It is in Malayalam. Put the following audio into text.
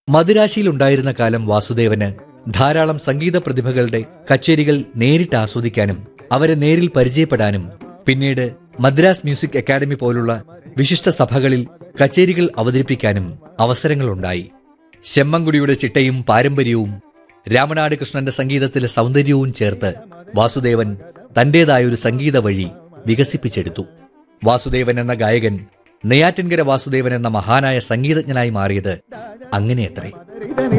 മദിരാശിയിലുണ്ടായിരുന്ന കാലം വാസുദേവന് ധാരാളം സംഗീത പ്രതിഭകളുടെ കച്ചേരികൾ നേരിട്ട് ആസ്വദിക്കാനും അവരെ നേരിൽ പരിചയപ്പെടാനും പിന്നീട് മദ്രാസ് മ്യൂസിക് അക്കാദമി പോലുള്ള വിശിഷ്ട സഭകളിൽ കച്ചേരികൾ അവതരിപ്പിക്കാനും അവസരങ്ങളുണ്ടായി ശെമ്മങ്കുടിയുടെ ചിട്ടയും പാരമ്പര്യവും രാമനാട് കൃഷ്ണന്റെ സംഗീതത്തിലെ സൗന്ദര്യവും ചേർത്ത് വാസുദേവൻ തന്റേതായൊരു സംഗീത വഴി വികസിപ്പിച്ചെടുത്തു വാസുദേവൻ എന്ന ഗായകൻ നെയ്യാറ്റിൻകര വാസുദേവൻ എന്ന മഹാനായ സംഗീതജ്ഞനായി മാറിയത് അങ്ങനെയത്രേ